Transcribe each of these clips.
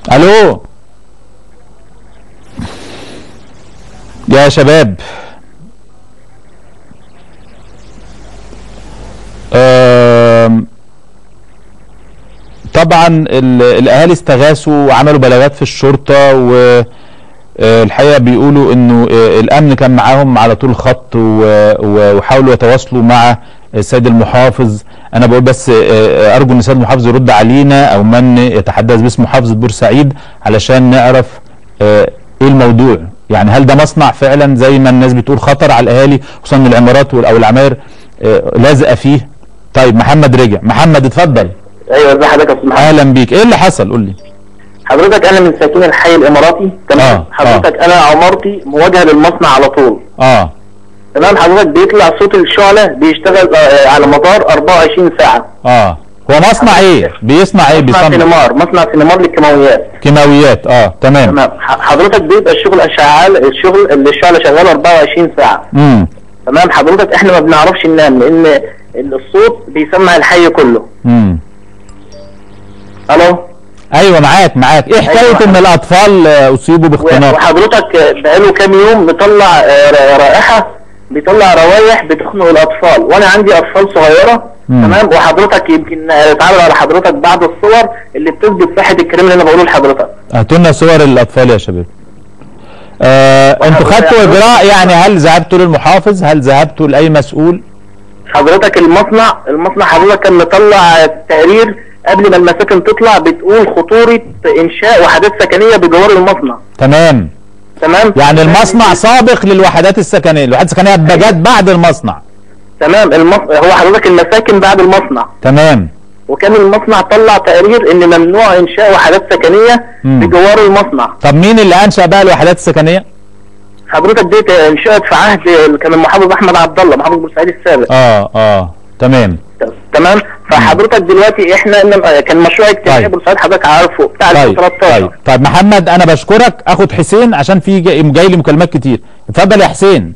الو يا شباب آم، طبعا ال- الاهالي استغاثوا وعملوا بلاغات في الشرطه و آه، الحقيقه بيقولوا انه آه، الامن كان معاهم على طول الخط و- و- وحاولوا يتواصلوا مع السيد المحافظ انا بقول بس آه، آه، ارجو ان السيد المحافظ يرد علينا او من يتحدث باسم محافظه بورسعيد علشان نعرف آه، ايه الموضوع يعني هل ده مصنع فعلا زي ما الناس بتقول خطر على الاهالي خصوصا إن العمارات وال- او العماير آه، لازقه فيه طيب محمد رجع محمد اتفضل ايوه ازي حضرتك يا استاذ محمد اهلا بيك ايه اللي حصل قول لي حضرتك انا من ساكنين الحي الاماراتي تمام آه، حضرتك انا عمارتي مواجهه للمصنع على طول اه تمام حضرتك بيطلع صوت الشعله بيشتغل آه، على مدار 24 ساعه اه هو مصنع ايه بيصنع ايه مصنع بيصنع سينمار مصنع سينمار للكيماويات كيماويات اه تمام تمام ح- حضرتك بيبقى الشغل شغال الشغل اللي الشعله شغاله 24 ساعه امم تمام حضرتك احنا ما بنعرفش ننام لان الصوت بيسمع الحي كله امم الو ايوه معاك معاك ايه حكايه أيوة. ان الاطفال آه، اصيبوا باختناق وحضرتك بقاله كام يوم مطلع آه، ر- رائحه بيطلع روايح بتخنق الاطفال وانا عندي اطفال صغيره مم. تمام وحضرتك يمكن آه، اتعرض على حضرتك بعض الصور اللي بتثبت صحه الكلام اللي انا بقوله لحضرتك هاتوا لنا صور الاطفال يا شباب آه انتوا وحضرتك خدتوا يا اجراء يعني هل ذهبتوا للمحافظ هل ذهبتوا لاي مسؤول حضرتك المصنع المصنع حضرتك كان مطلع تقرير قبل ما المساكن تطلع بتقول خطوره انشاء وحدات سكنيه بجوار المصنع تمام تمام يعني المصنع سابق للوحدات السكنيه الوحدات السكنيه جت بعد المصنع تمام المصنع هو حضرتك المساكن بعد المصنع تمام وكان المصنع طلع تقرير ان ممنوع انشاء وحدات سكنيه مم. بجوار المصنع طب مين اللي انشا بقى الوحدات السكنيه حضرتك دي انشأت في عهد كان المحافظ احمد عبد الله محافظ بورسعيد السابق اه اه تمام تمام فحضرتك دلوقتي احنا إنما كان مشروع اجتماعي طيب. بورسعيد حضرتك عارفه بتاع طيب 2013 طيب طيب محمد انا بشكرك اخد حسين عشان في جاي, جاي لي مكالمات كتير اتفضل يا حسين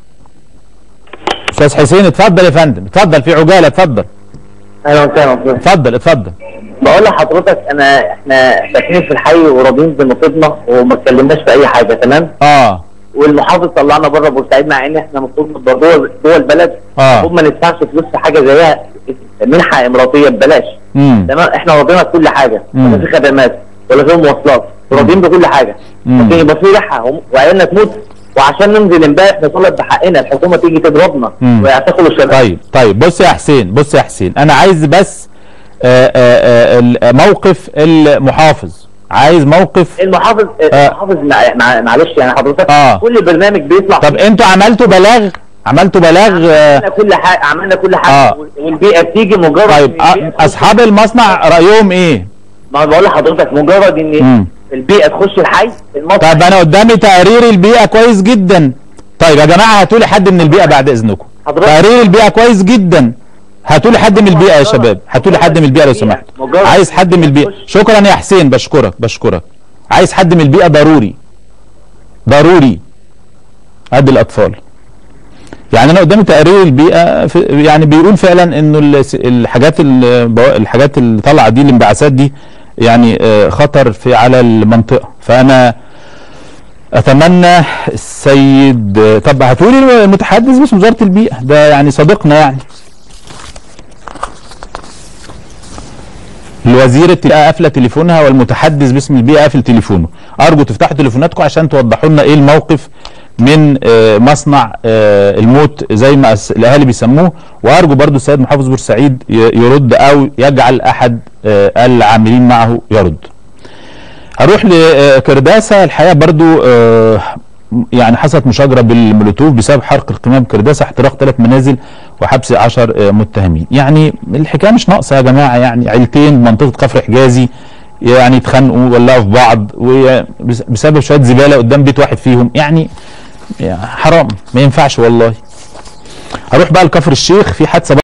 استاذ حسين اتفضل يا فندم اتفضل في عجاله اتفضل ايوه وسهلا اتفضل اتفضل بقول لحضرتك انا احنا ساكنين في الحي وراضيين بنصيبنا وما اتكلمناش في اي حاجه تمام اه والمحافظ طلعنا بره بورسعيد مع ان احنا المفروض نبقى جوه جوه البلد اه المفروض ما ندفعش فلوس في حاجه زيها منحه اماراتيه ببلاش امم تمام احنا راضيين بكل حاجه مم. ولا في خدمات ولا في مواصلات راضيين بكل حاجه مم. لكن يبقى في ريحه وم- وعيالنا تموت وعشان ننزل امبارح نطالب بحقنا الحكومه تيجي تضربنا مم. ويعتقلوا الشباب طيب طيب بص يا حسين بص يا حسين انا عايز بس آه آه آه موقف المحافظ عايز موقف المحافظ آه. المحافظ مع... مع... معلش يعني حضرتك آه. كل برنامج بيطلع طب انتوا عملتوا بلاغ عملتوا بلاغ آه عملنا كل حاجه عملنا كل حاجه آه. وال- والبيئه بتيجي مجرد طيب إن البيئة آه تخش- اصحاب المصنع رايهم ايه ما بقول لحضرتك مجرد ان مم. البيئه تخش الحي المصنع طيب انا قدامي تقرير البيئه كويس جدا طيب يا جماعه هاتوا لي حد من البيئه بعد اذنكم حضرتك- تقرير البيئه كويس جدا هاتوا لي حد من البيئه يا شباب هاتوا لي حد من البيئه لو سمحت مجرد- عايز حد من البيئه شكرا يا حسين بشكرك بشكرك عايز حد من البيئه ضروري ضروري قد الاطفال يعني انا قدامي تقرير البيئه في يعني بيقول فعلا انه الس- الحاجات ال- الحاجات اللي طالعه دي الانبعاثات دي يعني آه، خطر في على المنطقه فانا اتمنى السيد آه، طب هاتوا لي المتحدث باسم وزاره البيئه ده يعني صديقنا يعني الوزير البيئه قافله تليفونها والمتحدث باسم البيئه قافل تليفونه ارجو تفتحوا تليفوناتكم عشان توضحوا لنا ايه الموقف من آه، مصنع آه، الموت زي ما أس- الاهالي بيسموه وارجو برضو السيد محافظ بورسعيد ي- يرد او يجعل احد آه، العاملين معه يرد هروح لكرداسه الحقيقه برضو آه، يعني حصلت مشاجره بالمولوتوف بسبب حرق القمامه بكرداسه احتراق ثلاث منازل وحبس 10 متهمين يعني الحكايه مش ناقصه يا جماعه يعني عيلتين منطقه كفر حجازي يعني اتخانقوا ولعوا في بعض وبسبب شويه زباله قدام بيت واحد فيهم يعني يعني حرام ما ينفعش والله هروح بقى لكفر الشيخ في حادثه